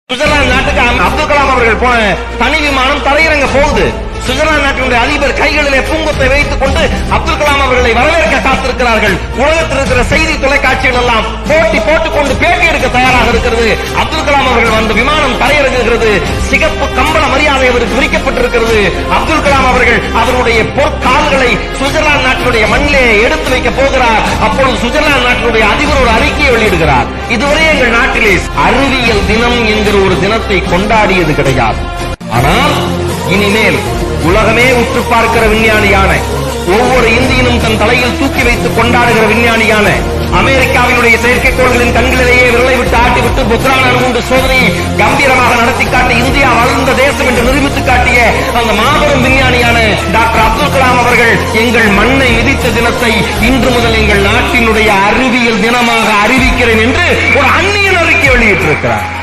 Switzerland நாட்டுக்கு அம்- அப்துல் கலாம் அவர்கள் போன தனி விமானம் தரையிறங்க போகுது சுவிட்சர்லாந்து நாட்டினுடைய அதிபர் கைகளிலே பூங்கொத்தை வைத்துக் கொண்டு அப்துல் கலாம் அவர்களை வரவேற்க காத்திருக்கிறார்கள் உலகத்தில் இருக்கிற செய்தி தொலைக்காட்சிகள் எல்லாம் போட்டி போட்டுக்கொண்டு பேட்டி எடுக்க தயாராக இருக்கிறது அப்துல் கலாம் அவர்கள் வந்த விமானம் தரையிறங்குகிறது சிகப்பு கம்பள மரியாதை அவருக்கு விரிக்கப்பட்டிருக்கிறது அப்துல் கலாம் அவர்கள் அவருடைய பொற்கால்களை சுவிட்சர்லாந்து நாட்டினுடைய மண்ணிலே எடுத்து வைக்க போகிறார் அப்பொழுது சுவிட்சர்லாந்து நாட்டினுடைய அதிபர் ஒரு அறிக்கையை வெளியிடுகிறார் இதுவரை எங்கள் நாட்டிலே அறிவியல் தினம் என்கிற ஒரு தினத்தை கொண்டாடியது கிடையாது ஆனால் இனிமேல் உலகமே உற்று பார்க்கிற விஞ்ஞானியான ஒவ்வொரு இந்தியனும் தன் தலையில் தூக்கி வைத்து கொண்டாடுகிற விஞ்ஞானியான அமெரிக்காவினுடைய செயற்கைக்கோள்களின் கண்களிலேயே விரலை விட்டு ஆட்டிவிட்டு புத்ரான் அணுகுண்டு சோதனையை கம்பீரமாக நடத்தி காட்டி இந்தியா வளர்ந்த தேசம் என்று நிரூபித்து காட்டிய அந்த மாபெரும் விஞ்ஞானியான டாக்டர் அப்துல் கலாம் அவர்கள் எங்கள் மண்ணை மிதித்த தினத்தை இன்று முதல் எங்கள் நாட்டினுடைய அறிவியல் தினமாக அறிவிக்கிறேன் என்று ஒரு அந்நியன் அறிக்கை வெளியிட்டிருக்கிறார்